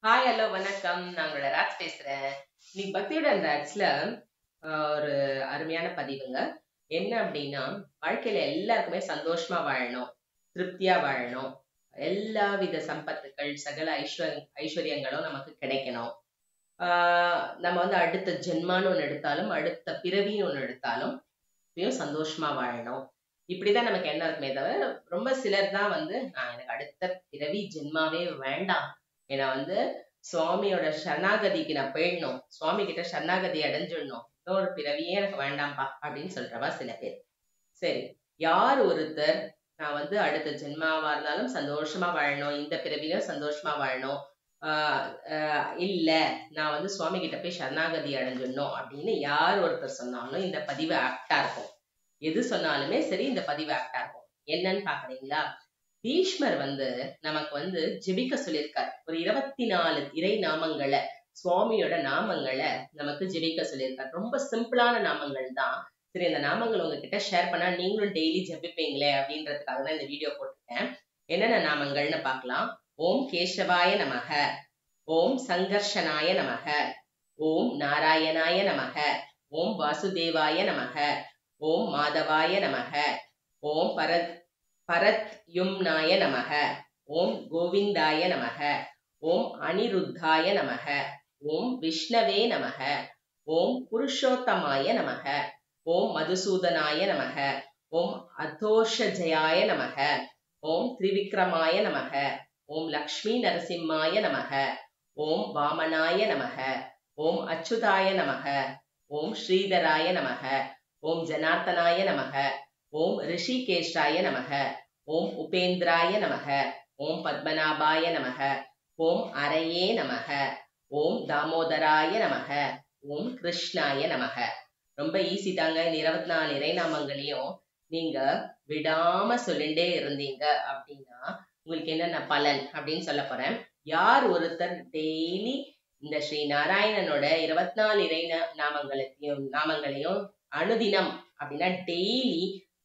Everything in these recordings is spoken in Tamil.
ஹாய் ஹலோ வணக்கம் நான் உங்களோட ராஜ் பேசுறேன் இன்னைக்கு பக்தியுடன் ராஜ்ல ஆஹ், ஒரு அருமையான பதிவுங்க என்ன அப்படின்னா வாழ்க்கையில எல்லாருக்குமே சந்தோஷமா வாழணும் திருப்தியா வாழணும் எல்லா வித சம்பத்துக்கள் சகல ஐஸ்வர் ஐஸ்வர்யங்களும் நமக்கு கிடைக்கணும் ஆஹ், நம்ம வந்து அடுத்த ஜென்மான்னு ஒன்று எடுத்தாலும் அடுத்த பிறவின்னு ஒன்று எடுத்தாலும் இப்பயும் சந்தோஷமா வாழணும் இப்படிதான் நமக்கு என்ன இருக்குமே தவிர ரொம்ப சிலர் தான் வந்து நான் எனக்கு அடுத்த பிறவி ஜென்மாவே வேண்டாம் ஏன்னா வந்து சுவாமியோட சரணாகதிக்கு நான் போயிடணும் சுவாமி கிட்ட சரணாகதி அடைஞ்சிடணும் இன்னொரு பிறவியே எனக்கு வேண்டாம்ப்பா அப்படின்னு சொல்றவா சில பேர் சரி யார் ஒருத்தர் நான் வந்து அடுத்த ஜென்மாவா இருந்தாலும் சந்தோஷமா வாழணும் இந்த பிறவிலும் சந்தோஷமா வாழணும் ஆஹ் ஆஹ் இல்ல நான் வந்து சுவாமி கிட்ட போய் சரணாகதி அடைஞ்சிடணும் அப்படின்னு யார் ஒருத்தர் சொன்னாலும் இந்த பதிவு ஆக்டா இருக்கும் எது சொன்னாலுமே சரி இந்த பதிவு ஆக்டா இருக்கும் என்னன்னு பாக்குறீங்களா பீஷ்மர் வந்து நமக்கு வந்து ஜெபிக்க சொல்லியிருக்கார் ஒரு இருபத்தி நாலு இறை நாமங்களை சுவாமியோட நாமங்களை நமக்கு ஜெபிக்க சொல்லியிருக்கார் ரொம்ப சிம்பிளான நாமங்கள் தான் சரி அந்த நாமங்கள் உங்ககிட்ட ஷேர் பண்ணா நீங்களும் டெய்லி ஜெபிப்பீங்களே அப்படின்றதுக்காக தான் இந்த வீடியோ போட்டிருக்கேன் என்னென்ன நாமங்கள்னு பார்க்கலாம் ஓம் கேசவாய நமக ஓம் சங்கர்ஷனாய நமக ஓம் நாராயணாய நமக ஓம் வாசுதேவாய நமக ஓம் மாதவாய நமக ஓம் பரத் பரத் யும்னாய நமக ஓம் கோவிந்தாய நமக ஓம் அனிருத்தாய நமக ஓம் விஷ்ணவே நமக ஓம் புருஷோத்தமாய நமக ஓம் மதுசூதனாய நமக ஓம் அதோஷஜயாய நமக ஓம் திரிவிக்ரமாய நமக ஓம் லக்ஷ்மி நரசிம்மாய நமக ஓம் வாமனாய நமக ஓம் அச்சுதாய நமக ஓம் ஸ்ரீதராய நமக ஓம் ஜனார்த்தனாய நமக ஓம் ரிஷிகேஷாய நமக ஓம் உபேந்திராய நமக ஓம் பத்மநாபாய நமக ஓம் அரையே நமக ஓம் தாமோதராய நமக ஓம் கிருஷ்ணாய நமக ரொம்ப ஈஸி தாங்க இந்த இருபத்தி நாலு இறைநாமங்களையும் நீங்க விடாம சொல்லிண்டே இருந்தீங்க அப்படின்னா உங்களுக்கு என்னென்ன பலன் அப்படின்னு சொல்ல போறேன் யார் ஒருத்தர் டெய்லி இந்த ஸ்ரீ நாராயணனோட இருபத்தி நாலு இறை நா- நாமங்களையும் நாமங்களையும் அனுதினம் அப்படின்னா டெய்லி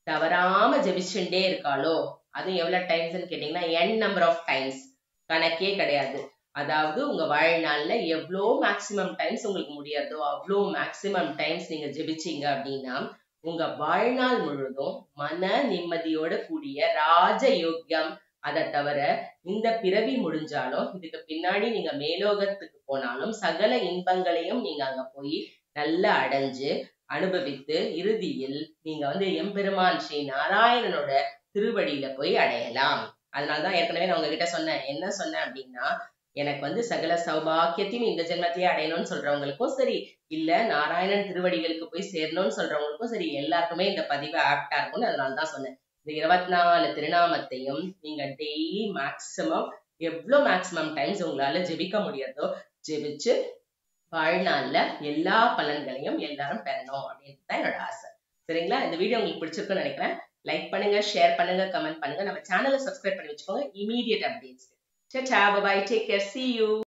தவறாம ஜெபிச்சுட்டே இருக்காளோ அதுவும் எவ்வளவு டைம்ஸ்னு கேட்டீங்கன்னா என் நம்பர் ஆஃப் டைம்ஸ் கணக்கே கிடையாது அதாவது உங்க வாழ்நாள்ல எவ்வளோ மேக்சிமம் டைம்ஸ் உங்களுக்கு முடியாதோ அவ்வளோ மேக்சிமம் டைம்ஸ் நீங்க ஜெபிச்சீங்க அப்படின்னா உங்க வாழ்நாள் முழுதும் மன நிம்மதியோட கூடிய ராஜ யோக்கியம் அதை தவிர இந்த பிறவி முடிஞ்சாலும் இதுக்கு பின்னாடி நீங்க மேலோகத்துக்கு போனாலும் சகல இன்பங்களையும் நீங்க அங்க போய் நல்லா அடைஞ்சு அனுபவித்து இறுதியில் நீங்க வந்து எம்பெருமான் ஸ்ரீ நாராயணனோட திருவடியில போய் அடையலாம் அதனாலதான் ஏற்கனவே நான் உங்ககிட்ட சொன்னேன் என்ன சொன்னேன் அப்படின்னா எனக்கு வந்து சகல சௌபாக்கியத்தையும் இந்த ஜென்மத்திலேயே அடையணும்னு சொல்றவங்களுக்கும் சரி இல்ல நாராயணன் திருவடிகளுக்கு போய் சேரணும்னு சொல்றவங்களுக்கும் சரி எல்லாருக்குமே இந்த பதிவு ஆப்டா இருக்கும்னு அதனால தான் சொன்னேன் இந்த இருபத்தி நாலு திருநாமத்தையும் நீங்க டெய்லி மேக்சிமம் எவ்வளவு மேக்சிமம் டைம்ஸ் உங்களால ஜெபிக்க முடியாதோ ஜெபிச்சு வாழ்நாள்ல எல்லா பலன்களையும் எல்லாரும் பெறணும் அப்படின்றது தான் என்னோட ஆசை சரிங்களா இந்த வீடியோ உங்களுக்கு பிடிச்சிருக்குன்னு நினைக்கிறேன் லைக் பண்ணுங்க ஷேர் பண்ணுங்க கமெண்ட் பண்ணுங்க நம்ம சேனலை சப்ஸ்கிரைப் பண்ணி வச்சுக்கோங்க இமீடியட் அப்டேட்ஸ் சச்சா bye take care see you